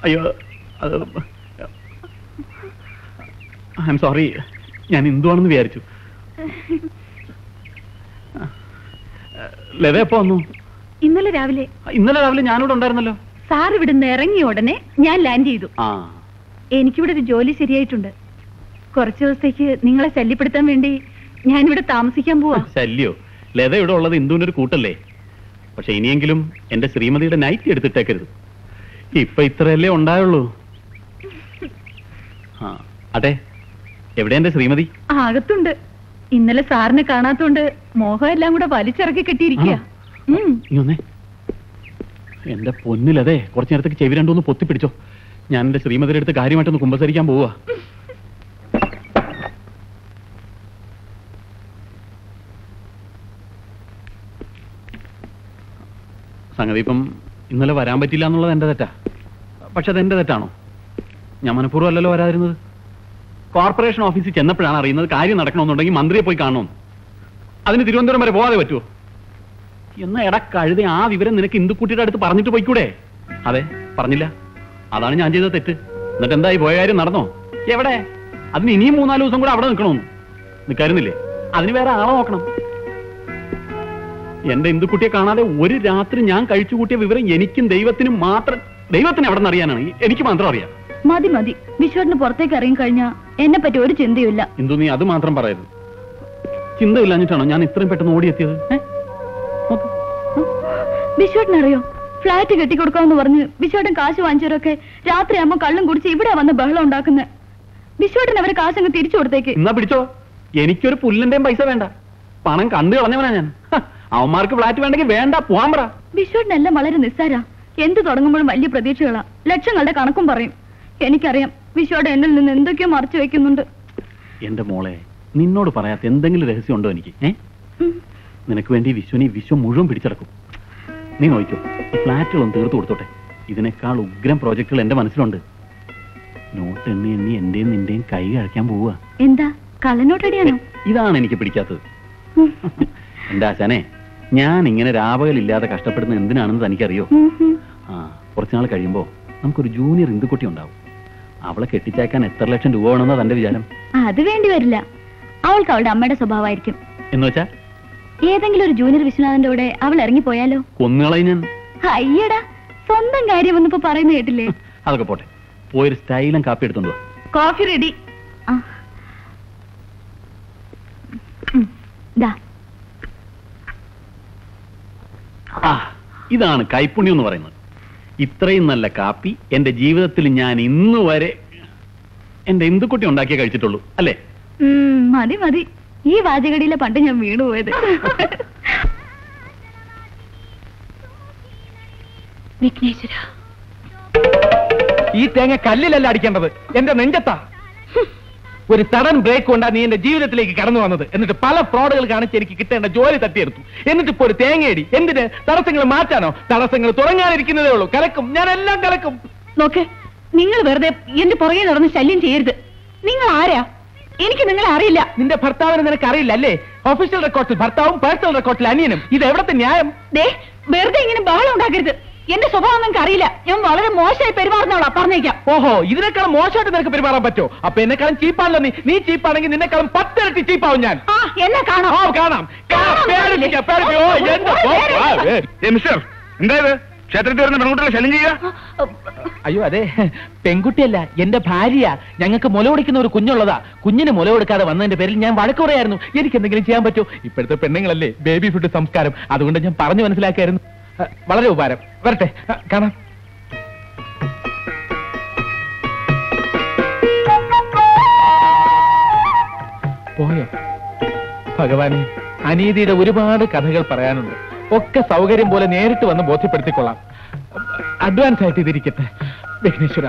അയ്യോ അത് I am sorry ഞാൻ ഹിന്ദുവാണെന്ന് വിചാരിച്ചു ലത എപ്പോ വന്നു ഇന്നലെ രാവിലെ ഇന്നലെ രാവിലെ ഞാനിവിടെ ഉണ്ടായിരുന്നല്ലോ സാർ ഇവിടുന്ന് ഇറങ്ങിയ ഉടനെ ഞാൻ ലാൻഡ് ചെയ്തു ആ എനിക്കിവിടെ ഒരു ജോലി ശരിയായിട്ടുണ്ട് കുറച്ചു ദിവസത്തേക്ക് നിങ്ങളെ ശല്യപ്പെടുത്താൻ വേണ്ടി ഞാനിവിടെ താമസിക്കാൻ പോവാ ശല്യോ ലത ഇവിടെ ഉള്ളത് ഇന്ദുവിന്റെ ഒരു കൂട്ടല്ലേ പക്ഷെ ഇനിയെങ്കിലും എന്റെ ശ്രീമതിയുടെ നൈറ്റ് എടുത്തിട്ടേക്കരുത് ഇപ്പൊ ഇത്രയല്ലേ ഉണ്ടായുള്ളൂ ആ അതെ എവിടെ എന്റെ ശ്രീമതി അകത്തുണ്ട് ഇന്നലെ സാറിനെ കാണാത്തോണ്ട് മോഹം എല്ലാം കൂടെ വലിച്ചിറക്കി കെട്ടിയിരിക്കുക ഉം നീ വന്നേ എന്റെ പൊന്നിലതെ കുറച്ചു നേരത്തേക്ക് ചെവി രണ്ടൊന്ന് പൊത്തിപ്പിടിച്ചോ ഞാൻ എന്റെ ശ്രീമതിയുടെ അടുത്ത് കാര്യമായിട്ടൊന്ന് കുമ്പസരിക്കാൻ പോവാ സംഗതി ഇപ്പം ഇന്നലെ വരാൻ പറ്റില്ല എന്നുള്ളത് എന്റെ തെറ്റാ പക്ഷെ അത് എന്റെ തെറ്റാണോ ഞാൻ മനഃപൂർവ്വം അല്ലല്ലോ വരാതിരുന്നത് കോർപ്പറേഷൻ ഓഫീസിൽ ചെന്നപ്പോഴാണ് അറിയുന്നത് കാര്യം നടക്കണമെന്നുണ്ടെങ്കിൽ മന്ത്രിയെ പോയി കാണണം അതിന് തിരുവനന്തപുരം വരെ പോകാതെ പറ്റുമോ എന്നാ എടാ കഴുത ആ വിവരം നിനക്ക് ഇന്ദുക്കുട്ടിയുടെ അടുത്ത് പറഞ്ഞിട്ട് പോയിക്കൂടെ അതെ പറഞ്ഞില്ല അതാണ് ഞാൻ ചെയ്ത തെറ്റ് എന്നിട്ട് എന്തായി പോയ കാര്യം നടന്നോ എവിടെ അതിന് ഇനിയും മൂന്നാല് ദിവസം കൂടെ അവിടെ നിൽക്കണമെന്ന് നിൽക്കാരുന്നില്ലേ അതിന് വേറെ ആളെ നോക്കണം എന്റെ ഇന്ദുക്കുട്ടിയെ കാണാതെ ഒരു രാത്രി ഞാൻ കഴിച്ചു കൂട്ടിയ വിവരം എനിക്കും ദൈവത്തിനും മാത്രം ദൈവത്തിന് എവിടെ നിന്ന് അറിയാനാണ് എനിക്ക് മാത്രം അറിയാം മതി മതി വിശ്വട്ടിന് പുറത്തേക്ക് ഇറങ്ങി കഴിഞ്ഞാ എന്നെ പറ്റി ഒരു ചിന്തയുമില്ല ഇന്ദു നീ അത് മാത്രം പറയരുത് ചിന്തയില്ലാഞ്ഞിട്ടാണോ ഞാൻ ഇത്രയും പെട്ടെന്ന് ഓടിയെത്തിയത് ഏ? നോക്ക്. വിശ്വട്ടിനറിയോ ഫ്ലാറ്റ് കെട്ടിക്കൊടുക്കാമെന്ന് പറഞ്ഞ് വിശ്വട്ടൻ കാശ് വാങ്ങിച്ചവരൊക്കെ രാത്രിയാകുമ്പോ കള്ളും കുടിച്ച് ഇവിടെ വന്ന് ബഹളം ഉണ്ടാക്കുന്നത് വിശ്വട്ടൻ അവരെ കാശങ്ങ് തിരിച്ചു കൊടുത്തേക്ക് എന്നാ പിടിച്ചോ എനിക്കൊരു പുല്ലിന്റെയും പൈസ വേണ്ട പണം കണ്ടു കളഞ്ഞവനാ ഞാൻ ഹ, അവന്മാർക്ക് ഫ്ലാറ്റ് വേണ്ടെങ്കിൽ വേണ്ട പോവാൻ പറ വിശ്വട്ടിനെല്ലാം വളരെ നിസ്സാര എന്ത് തുടങ്ങുമ്പോഴും വലിയ പ്രതീക്ഷകളാ ലക്ഷങ്ങളുടെ കണക്കും പറയും എനിക്കറിയാം വിശ്വയുടെ എന്നിൽ നിന്ന് എന്തൊക്കെയോ മറച്ചു വെക്കുന്നുണ്ട് എന്റെ മോളെ നിന്നോട് പറയാത്ത എന്തെങ്കിലും രഹസ്യം ഉണ്ടോ എനിക്ക് ഏ ഉം. നിനക്ക് വേണ്ടി വിശ്വനി വിശ്വം മുഴുവൻ പിടിച്ചടക്കും നീ നോക്കിക്കോ ഈ ഫ്ലാറ്റുകളൊന്ന് തീർത്തു കൊടുത്തോട്ടെ ഇതിനേക്കാൾ ഉഗ്രം പ്രോജക്റ്റുകൾ എന്റെ മനസ്സിലുണ്ട് നോട്ട് എണ്ണി എണ്ണി എന്റെയും നിന്റെയും കൈ കഴിക്കാൻ പോവുക എന്താ കള്ളനോട്ടടിയാണോ ഇതാണ് എനിക്ക് പിടിക്കാത്തത് എന്റെ ആശാനെ ഞാൻ ഇങ്ങനെ രാപകലില്ലാതെ കഷ്ടപ്പെടുന്ന എന്തിനാണെന്ന് തനിക്കറിയോ ഉം ഉം. ആ കുറച്ചുനാൾ കഴിയുമ്പോ നമുക്കൊരു ജൂനിയർ ഇന്ദുക്കുട്ടി ഉണ്ടാവും അവളെ കെട്ടിച്ചേക്കാൻ എത്ര ലക്ഷം രൂപ വേണമെന്നാ തന്റെ വിചാരം അത് വേണ്ടി വരില്ല അവൾക്ക് അവളുടെ അമ്മയുടെ സ്വഭാവമായിരിക്കും എന്ന് വെച്ചാ ഏതെങ്കിലും ഒരു ജൂനിയർ വിശ്വനാഥന്റെ കൂടെ അവൾ ഇറങ്ങിപ്പോയാലോ കൊന്നുകളയും ഞാൻ അയ്യടാ സ്വന്തം കാര്യം ഒന്നിപ്പോ പറയുന്ന കേട്ടില്ലേ അതൊക്കെ പോട്ടെ പോയൊരു സ്റ്റൈലും കാപ്പി എടുത്തോണ്ട് വാ കോഫി റെഡി ദാ ആ ഇതാണ് കൈപ്പുണ്യം എന്ന് പറയുന്നത് ഇത്രയും നല്ല കാപ്പി എന്റെ ജീവിതത്തിൽ ഞാൻ ഇന്ന് വരെ എന്റെ ഇന്ദുക്കുട്ടി ഉണ്ടാക്കിയേ കഴിച്ചിട്ടുള്ളൂ അല്ലേ ഉം, മതി മതി ഈ വാചകടിയിലെ പണ്ട് ഞാൻ വീണുപോയത് വിഘ്നേശ്വര ഈ തേങ്ങ കല്ലിലല്ല അടിക്കേണ്ടത് എന്റെ നെഞ്ചത്താ ഒരു സഡൻ ബ്രേക്ക് കൊണ്ടാ നീ എന്റെ ജീവിതത്തിലേക്ക് കടന്നു വന്നത് എന്നിട്ട് പല ഫ്രോഡുകൾ കാണിച്ച് എനിക്ക് കിട്ടേണ്ട ജോലി തട്ടിയെടുത്തു എന്നിട്ട് ഇപ്പോ ഒരു തേങ്ങയടി എന്തിന് തടസ്സങ്ങൾ മാറ്റാനോ തടസ്സങ്ങൾ തുടങ്ങാനിരിക്കുന്നതേ ഉള്ളൂ കലക്കും ഞാൻ എല്ലാം കലക്കും നോക്ക് നിങ്ങൾ വെറുതെ എന്റെ പുറകെ നടന്ന് ശല്യം ചെയ്യരുത് നിങ്ങൾ ആരാ എനിക്ക് നിങ്ങളെ അറിയില്ല നിന്റെ ഭർത്താവിന് നിനക്ക് അറിയില്ല അല്ലേ ഒഫീഷ്യൽ റെക്കോർഡിൽ ഭർത്താവും പേഴ്സണൽ റെക്കോർഡിൽ അനിയനും ഇത് എവിടത്തെ ന്യായം ദേ വെറുതെ ഇങ്ങനെ ബഹളം ഉണ്ടാക്കരുത് എന്റെ സ്വഭാവം നിങ്ങൾക്ക് അറിയില്ല ഞാൻ വളരെ മോശമായി പെരുമാറുന്നവളാ പറഞ്ഞേക്കാം ഓഹോ ഇതിനേക്കാളും മോശമായിട്ട് നിനക്ക് പെരുമാറാൻ പറ്റോ അപ്പൊ എന്നെക്കാളും ചീപ്പാണല്ലോ നീ നീ ചീപ്പാണെങ്കിൽ നിന്നെക്കാളും പത്തിരട്ടി ചീപ്പാവും ഞാൻ ആ എന്നെ കാണാം ഓ കാണാം കാണാം. പേടിപ്പിക്ക, പേടിപ്പിക്ക. ഓ, എന്താ? ഓ, ആ, ഏ. മിസ്റ്റർ എന്തായത് ക്ഷേത്രത്തിൽ വരുന്ന പെൺകുട്ടികളെ ശല്യം ചെയ്യുക അയ്യോ അതെ പെൺകുട്ടിയല്ല എന്റെ ഭാര്യ ഞങ്ങൾക്ക് മുല കൊടുക്കുന്ന ഒരു കുഞ്ഞുള്ളതാ കുഞ്ഞിന് മുല കൊടുക്കാതെ വന്നതിന്റെ പേരിൽ ഞാൻ വഴക്ക് പറയായിരുന്നു എനിക്ക് എന്തെങ്കിലും ചെയ്യാൻ പറ്റുമോ ഇപ്പോഴത്തെ പെണ്ണുങ്ങളല്ലേ ബേബി ഫുഡ് സംസ്കാരം അതുകൊണ്ട് ഞാൻ പറഞ്ഞു മനസ്സിലാക്കായിരുന്നു അഹ്, വളരെ ഉപകാരം വരട്ടെ അഹ്, കാണാം പോയോ ഭഗവാനെ അനീതിയുടെ ഒരുപാട് കഥകൾ പറയാനുണ്ട് ഒക്കെ സൗകര്യം പോലെ നേരിട്ട് വന്ന് ബോധ്യപ്പെടുത്തിക്കൊള്ളാം അഡ്വാൻസ് ആയിട്ട് ഇതിരിക്കട്ടെ വിഘ്നേശ്വര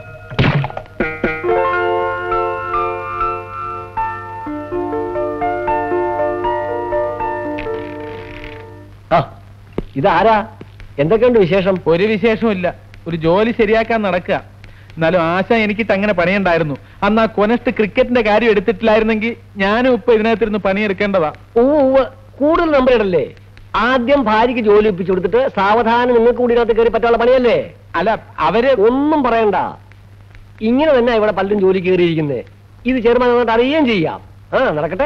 ഇതാരാ എന്തൊക്കെയുണ്ട് വിശേഷം ഒരു വിശേഷവും ഇല്ല ഒരു ജോലി ശരിയാക്കാൻ നടക്കുക എന്നാലും ആശ എനിക്കിട്ട് അങ്ങനെ പണിയുണ്ടായിരുന്നു അന്ന് ആ കൊനസ്റ്റ് ക്രിക്കറ്റിന്റെ കാര്യം എടുത്തിട്ടില്ലായിരുന്നെങ്കിൽ ഞാനും ഇപ്പൊ ഇതിനകത്തിരുന്ന് പണിയെടുക്കേണ്ടതാ ഓ കൂടുതൽ നമ്പർ ഇടല്ലേ ആദ്യം ഭാര്യയ്ക്ക് ജോലി ഒപ്പിച്ചു കൊടുത്തിട്ട് സാവധാനം നിങ്ങൾക്ക് കൂടി ഇതിനകത്ത് കയറി പറ്റാനുള്ള പണിയല്ലേ അല്ല അവര് ഒന്നും പറയണ്ട ഇങ്ങനെ തന്നെ ഇവിടെ പലരും ജോലി കയറിയിരിക്കുന്നത് ഇത് ചെയർമാൻ വന്നിട്ട് അറിയുകയും ചെയ്യാം ആ നടക്കട്ടെ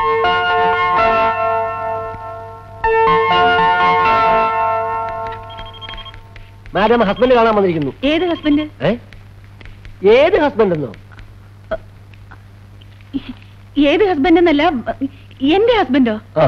മാഡം ഹസ്ബൻഡ് കാണാൻ വന്നിരിക്കുന്നു ഏത് ഹസ്ബൻഡ് ഏ ഏത് ഹസ്ബൻഡ് എന്നോ ഏത് ഹസ്ബൻഡ് എന്നല്ല എന്റെ ഹസ്ബൻഡോ ആ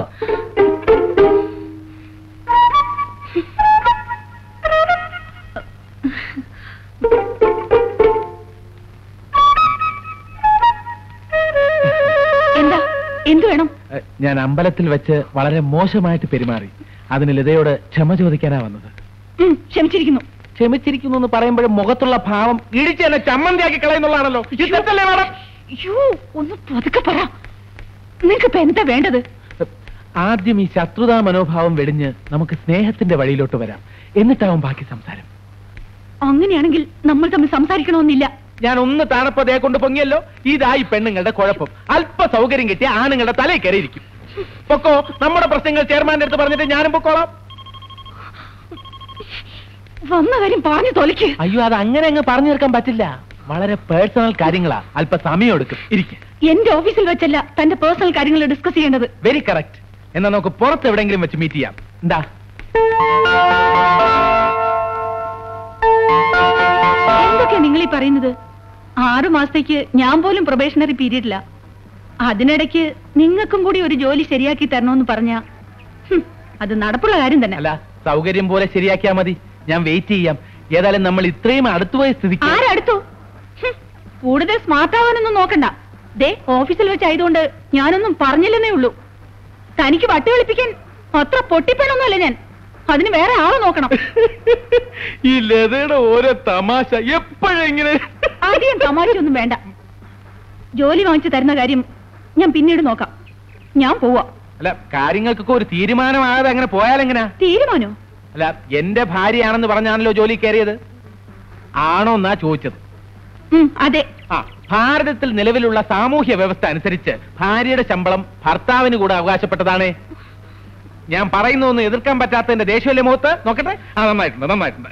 എന്താ എന്തു വേണം ഏ, ഞാൻ അമ്പലത്തിൽ വെച്ച് വളരെ മോശമായിട്ട് പെരുമാറി അതിന് ലതയോട് ക്ഷമ ചോദിക്കാനാ വന്നത് ഉം, ക്ഷമിച്ചിരിക്കുന്നു ക്ഷമിച്ചിരിക്കുന്നു എന്ന് പറയുമ്പോഴും മുഖത്തുള്ള ഭാവം ഇടിച്ച് എന്നെ ചമ്മന്തിയാക്കി കളയുന്നുള്ളതാണല്ലോ ഇത് തെറ്റല്ലേ മാഡം അയ്യോ ഒന്ന് പതുക്കെ പറ നിങ്ങൾക്ക് ഇപ്പൊ എന്താ വേണ്ടത് ആദ്യം ഈ ശത്രുതാ മനോഭാവം വെടിഞ്ഞ് നമുക്ക് സ്നേഹത്തിന്റെ വഴിയിലോട്ട് വരാം എന്നിട്ടാവും ബാക്കി സംസാരം അങ്ങനെയാണെങ്കിൽ നമ്മൾ തമ്മിൽ സംസാരിക്കണമെന്നില്ല ഞാൻ ഒന്ന് താണപ്പതേ കൊണ്ട് പൊങ്ങിയല്ലോ ഇതായി പെണ്ണുങ്ങളുടെ കുഴപ്പം അല്പ സൗകര്യം കിട്ടിയ ആണുങ്ങളുടെ തലയിൽ കയറിയിരിക്കും പൊക്കോ നമ്മുടെ പ്രശ്നങ്ങൾ ചെയർമാന്റെ അടുത്ത് പറഞ്ഞിട്ട് ഞാനും പൊക്കോളാം വന്ന കാര്യം പറഞ്ഞു തൊലയ്ക്ക് അയ്യോ അത് അങ്ങനെ അങ്ങ് പറഞ്ഞു തീർക്കാൻ പറ്റില്ല വളരെ പേഴ്സണൽ കാര്യങ്ങളാ അല്പ സമയം എടുക്കും ഇരിക്കും എന്റെ ഓഫീസിൽ വെച്ചല്ല തന്റെ പേഴ്സണൽ കാര്യങ്ങൾ ഡിസ്കസ് ചെയ്യേണ്ടത് വെരി കറക്റ്റ് എന്നാ നമുക്ക് പുറത്ത് എവിടെയെങ്കിലും വെച്ച് മീറ്റ് ചെയ്യാം എന്താ എന്തൊക്കെയാ നിങ്ങൾ ഈ പറയുന്നത് ആറു മാസത്തേക്ക് ഞാൻ പോലും പ്രൊബേഷണറി പീരീഡില്ല അതിനിടയ്ക്ക് നിങ്ങൾക്കും കൂടി ഒരു ജോലി ശരിയാക്കി തരണമെന്ന് പറഞ്ഞ അത് നടപ്പുള്ള കാര്യം തന്നെ അല്ല സൗകര്യം പോലെ ശരിയാക്കിയാ മതി ഞാൻ വെയിറ്റ് ചെയ്യാം ഏതായാലും നമ്മൾ ഇത്രയും അടുത്തുപോയ സ്ഥിതിക്ക് ആരടുത്തു ഹും, കൂടുതൽ സ്മാർട്ട് ആവാനൊന്നും നോക്കണ്ട ദേ ഓഫീസിൽ വെച്ചായതുകൊണ്ട് ഞാനൊന്നും പറഞ്ഞില്ലെന്നേ ഉള്ളൂ തനിക്ക് വട്ടി കളിപ്പിക്കാൻ അത്ര പൊട്ടിപ്പണൊന്നുമല്ല ഞാൻ അതിന് വേറെ ആളെ നോക്കണം ഈ ലതയുടെ ഓരോ തമാശ എപ്പോഴെങ്ങനെ ആദ്യം തമാശയൊന്നും വേണ്ട ജോലി വാങ്ങിച്ചു തരുന്ന കാര്യം ഞാൻ പിന്നീട് നോക്കാം ഞാൻ പോവാ അല്ല കാര്യങ്ങൾക്കൊക്കെ ഒരു തീരുമാനമാകാതെ അങ്ങനെ പോയാലെങ്ങനാ തീരുമാനോ അല്ല എന്റെ ഭാര്യയാണെന്ന് പറഞ്ഞാണല്ലോ ജോലി കയറിയത് ആണോ എന്നാ ചോദിച്ചത് ഉം, അതെ ആ ഭാരതത്തിൽ നിലവിലുള്ള സാമൂഹ്യ വ്യവസ്ഥ അനുസരിച്ച് ഭാര്യയുടെ ശമ്പളം ഭർത്താവിന് കൂടെ അവകാശപ്പെട്ടതാണ് ഞാൻ പറയുന്നൊന്ന് എതിർക്കാൻ പറ്റാത്തതിന്റെ ദേഷ്യമല്ലേ മുഖത്ത് നോക്കട്ടെ ആ നന്നായിട്ടുണ്ട് നന്നായിട്ടുണ്ട്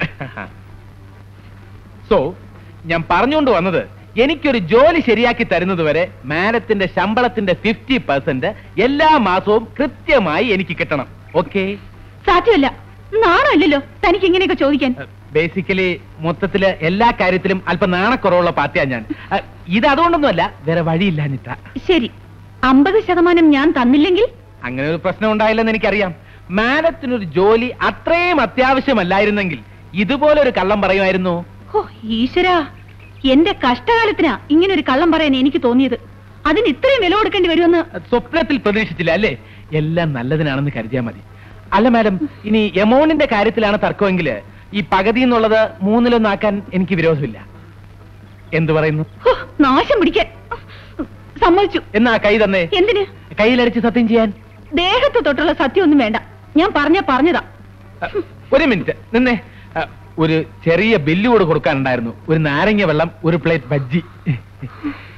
സോ ഞാൻ പറഞ്ഞുകൊണ്ട് വന്നത് എനിക്കൊരു ജോലി ശരിയാക്കി തരുന്നത് വരെ മാഡത്തിന്റെ ശമ്പളത്തിന്റെ ഫിഫ്റ്റി പെർസെന്റ് എല്ലാ മാസവും കൃത്യമായി എനിക്ക് കിട്ടണം ഓക്കെ സാധ്യമല്ല നാണമല്ലല്ലോ തനിക്ക് ഇങ്ങനെയൊക്കെ ചോദിക്കാൻ ബേസിക്കലി മൊത്തത്തില് എല്ലാ കാര്യത്തിലും അല്പം നാണക്കുറവുള്ള പാർട്ടിയാണ് ഞാൻ അഹ്, ഇത് അതുകൊണ്ടൊന്നുമല്ല വേറെ വഴിയില്ലാഞ്ഞിട്ടാ ശരി അമ്പത് ശതമാനം ഞാൻ തന്നില്ലെങ്കിൽ അങ്ങനെ ഒരു പ്രശ്നം ഉണ്ടായില്ലെന്ന് എനിക്കറിയാം മാഡത്തിനൊരു ജോലി അത്രയും അത്യാവശ്യമല്ലായിരുന്നെങ്കിൽ ഇതുപോലെ ഒരു കള്ളം പറയുമായിരുന്നു ഓ ഈശ്വരാ എന്റെ കഷ്ടകാലത്തിനാ ഇങ്ങനെ ഒരു കള്ളം പറയാൻ എനിക്ക് തോന്നിയത് അതിന് ഇത്രയും വില കൊടുക്കേണ്ടി വരുമെന്ന് സ്വപ്നത്തിൽ പ്രതീക്ഷിച്ചില്ല അല്ലേ എല്ലാം നല്ലതിനാണെന്ന് കരുതിയാൽ മതി അല്ല മാഡം ഇനി എമൗണ്ടിന്റെ കാര്യത്തിലാണ് തർക്കമെങ്കിൽ ഈ പകുതി എന്നുള്ളത് മൂന്നിലൊന്നാക്കാൻ എനിക്ക് വിരോധമില്ല എന്തു പറയുന്നു ഹോ, നാശം പിടിക്കാൻ സമ്മതിച്ചു എന്നാ കൈ തന്നെ എന്തിന് കയ്യിലടിച്ച് സത്യം ചെയ്യാൻ ദേഹത്ത് തൊട്ടുള്ള സത്യമൊന്നും വേണ്ട ഞാൻ പറഞ്ഞ പറഞ്ഞതാ അഹ്, ഒരു മിനിറ്റ് നിന്നെ അഹ്, ഒരു ചെറിയ ബില്ല് കൂടെ കൊടുക്കാനുണ്ടായിരുന്നു ഒരു നാരങ്ങ വെള്ളം ഒരു പ്ലേറ്റ് ബജ്ജി